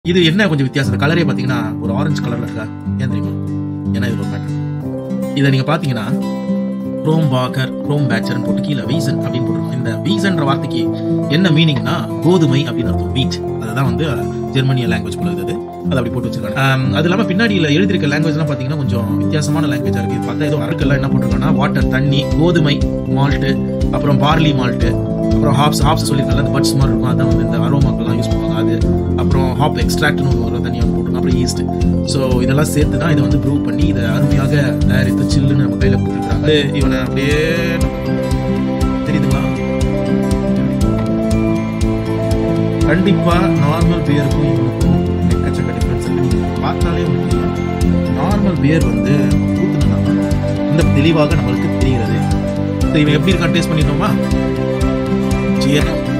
இது என்ன கொஞ்சம் வித்தியாசம் கலரே பாத்தீங்கன்னா ஒரு ஆரஞ்சு கலர்ல இருக்கா ஏன் தெரியுமா ஏன்னா இது ஒரு பேட்டர்ன் இதை நீங்க பாத்தீங்கன்னா குரோம் வாக்கர் குரோம் பேச்சர்னு போட்டு கீழே வீசன் அப்படின்னு போட்டிருக்கோம் இந்த வீசன்ற வார்த்தைக்கு என்ன மீனிங்னா கோதுமை அப்படின்னு அர்த்தம் வீட் அதுதான் வந்து ஜெர்மனிய லாங்குவேஜ் போல இருக்குது அது அப்படி போட்டு வச்சிருக்காங்க ஆம், அது இல்லாம பின்னாடியில எழுதிருக்க லாங்குவேஜ்லாம் பாத்தீங்கன்னா கொஞ்சம் வித்தியாசமான லாங்குவேஜா இருக்கு பார்த்தா ஏதோ அறுக்கெல்லாம் என்ன போட்டிருக்காங்கன்னா வாட்டர் தண்ணி கோதுமை மால்ட்டு அப்புறம் பார்லி மால்ட்டு அப்புறம் ஹாப்ஸ் ஹாப்ஸ் சொல்லியிருக்காங்க அந்த பட்ஸ் மாதிரி இருக்கும் அதான் வந்து இந்த அரோமாக்கெல்லாம் யூஸ் பண்ணுவாங்க அது அப்புறம் ஹாப் எக்ஸ்ட்ராக்ட்னு ஒன்று ஒரு தனியாக ஒன்று போட்டுருங்க அப்புறம் ஈஸ்ட் ஸோ இதெல்லாம் சேர்த்து தான் இதை வந்து ப்ரூவ் பண்ணி இதை அருமையாக தயாரித்து சில்லுன்னு நம்ம கையில் கொடுத்துருக்காங்க இவனை அப்படியே தெரியுதுங்களா கண்டிப்பா நார்மல் பியருக்கும் இவனுக்கும் எக்கச்சக்க டிஃபரன்ஸ் இருக்கு நீங்க பார்த்தாலே உங்களுக்கு தெரியும் நார்மல் பியர் வந்து ஊத்துனா இந்த தெளிவாக நம்மளுக்கு தெரிகிறது So, இவன் எப்படி இருக்கான் டேஸ்ட் பண்ணிட்டோமா Cheers.